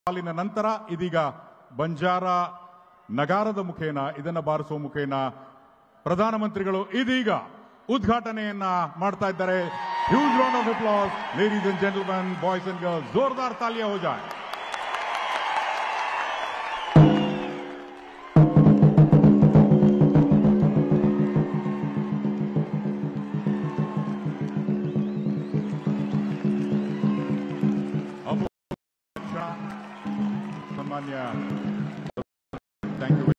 ಸಾಲಿನ ನಂತರ ಇದೀಗ ಬಂಜಾರ ನಗಾರದ ಮುಖೇನ ಇದನ್ನ ಬಾರಿಸುವ ಮುಖೇನ ಪ್ರಧಾನಮಂತ್ರಿಗಳು ಇದೀಗ ಉದ್ಘಾಟನೆಯನ್ನ ಮಾಡ್ತಾ ಇದ್ದಾರೆ huge round of applause ladies and gentleman boys and girls ಜೋರ್ದಾರ್ ತಾಲಿಯ ಹೋ ಜಾಯ್ ಅಬು ಶಾ, ಸನ್ಮಾನ್ಯ ಥ್ಯಾಂಕ್ ಯು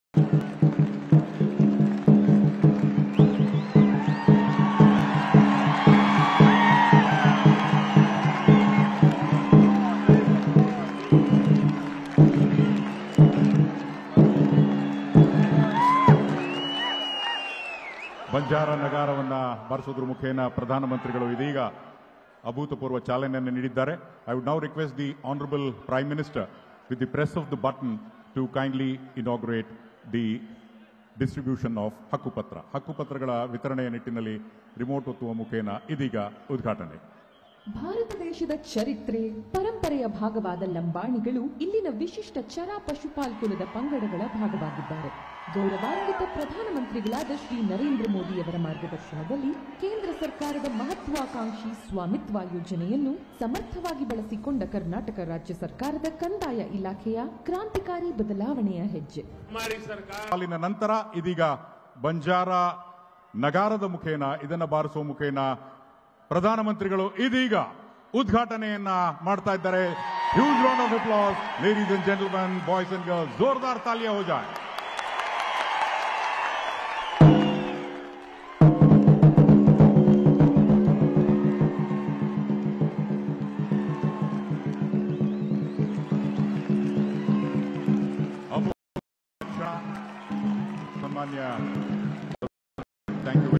ಬಂಜಾರ ನಗಾರವನ್ನ ಬಾರಿಸೋದ್ರ ಮುಖೇನ ಪ್ರಧಾನಮಂತ್ರಿಗಳು ಇದೀಗ ಅಭೂತಪೂರ್ವ ಚಾಲನೆಯನ್ನು ನೀಡಿದ್ದಾರೆ I would now request the honourable prime minister with the press of the button to kindly inaugurate the distribution of ಹಕ್ಕುಪತ್ರ ಹಕ್ಕುಪತ್ರಗಳ ವಿತರಣೆಯ ನಿಟ್ಟಿನಲ್ಲಿ ರಿಮೋಟ್ ಒತ್ತುವ ಮುಖೇನ ಇದೀಗ ಉದ್ಘಾಟನೆ ಭಾರತ ದೇಶದ ಚರಿತ್ರೆ ಪರಂಪರೆಯ ಭಾಗವಾದ ಲಂಬಾಣಿಗಳು ಇಲ್ಲಿನ ವಿಶಿಷ್ಟ ಚರ ಪಶುಪಾಲ್ಕುಲದ ಪಂಗಡಗಳ ಭಾಗವಾಗಿದ್ದಾರೆ ಗೌರವಾನ್ವಿತ ಪ್ರಧಾನಮಂತ್ರಿಗಳಾದ ಶ್ರೀ ನರೇಂದ್ರ ಮೋದಿಯವರ ಮಾರ್ಗದರ್ಶನದಲ್ಲಿ ಕೇಂದ್ರ ಸರ್ಕಾರದ ಮಹತ್ವಾಕಾಂಕ್ಷಿ ಸ್ವಾಮಿತ್ವ ಯೋಜನೆಯನ್ನು ಸಮರ್ಥವಾಗಿ ಬಳಸಿಕೊಂಡ ಕರ್ನಾಟಕ ರಾಜ್ಯ ಸರ್ಕಾರದ ಕಂದಾಯ ಇಲಾಖೆಯ ಕ್ರಾಂತಿಕಾರಿ ಬದಲಾವಣೆಯ ಹೆಜ್ಜೆ हमारी सरकार ಸಾಲಿನ ನಂತರ ಇದೀಗ ಬಂಜಾರ ನಗಾರದ ಮುಖೇನ ಇದನ್ನ ಬಾರಿಸುವ ಮುಖೇನ ಪ್ರಧಾನಮಂತ್ರಿಗಳು ಇದೀಗ ಉದ್ಘಾಟನೆಯನ್ನ ಮಾಡ್ತಾ ಇದ್ದಾರೆ huge round of applause ladies and gentleman boys and girls ಜೋರ್ದಾರ್ ತಾಲಿಯ ಹೋ ಜಾಯ್ ಅಬು ಶಾ, ಸನ್ಮಾನ್ಯ ಥ್ಯಾಂಕ್ ಯು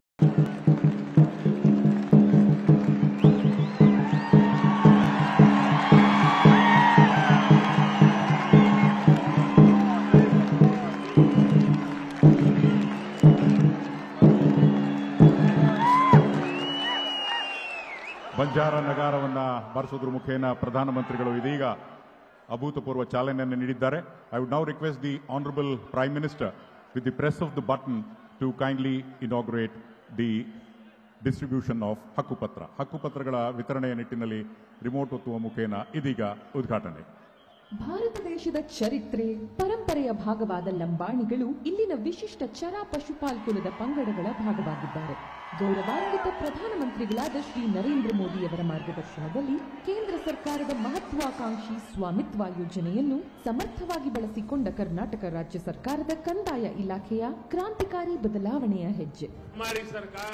ಬಂಜಾರ ನಗಾರವನ್ನ ಬಾರಿಸೋದ್ರ ಮುಖೇನ ಪ್ರಧಾನಮಂತ್ರಿಗಳು ಇದೀಗ ಅಭೂತಪೂರ್ವ ಚಾಲನೆಯನ್ನು ನೀಡಿದ್ದಾರೆ I would now request the honourable prime minister with the press of the button to kindly inaugurate the distribution of ಹಕ್ಕುಪತ್ರ ಹಕ್ಕುಪತ್ರಗಳ ವಿತರಣೆಯ ನಿಟ್ಟಿನಲ್ಲಿ ರಿಮೋಟ್ ಒತ್ತುವ ಮುಖೇನ ಇದೀಗ ಉದ್ಘಾಟನೆ ಭಾರತ ದೇಶದ ಚರಿತ್ರೆ ಪರಂಪರೆಯ ಭಾಗವಾದ ಲಂಬಾಣಿಗಳು ಇಲ್ಲಿನ ವಿಶಿಷ್ಟ ಚರ ಪಶುಪಾಲ್ಕುಲದ ಪಂಗಡಗಳ ಭಾಗವಾಗಿದ್ದಾರೆ ಗೌರವಾನ್ವಿತ ಪ್ರಧಾನಮಂತ್ರಿಗಳಾದ ಶ್ರೀ ನರೇಂದ್ರ ಮೋದಿಯವರ ಮಾರ್ಗದರ್ಶನದಲ್ಲಿ ಕೇಂದ್ರ ಸರ್ಕಾರದ ಮಹತ್ವಾಕಾಂಕ್ಷಿ ಸ್ವಾಮಿತ್ವ ಯೋಜನೆಯನ್ನು ಸಮರ್ಥವಾಗಿ ಬಳಸಿಕೊಂಡ ಕರ್ನಾಟಕ ರಾಜ್ಯ ಸರ್ಕಾರದ ಕಂದಾಯ ಇಲಾಖೆಯ ಕ್ರಾಂತಿಕಾರಿ ಬದಲಾವಣೆಯ ಹೆಜ್ಜೆ हमारी सरकार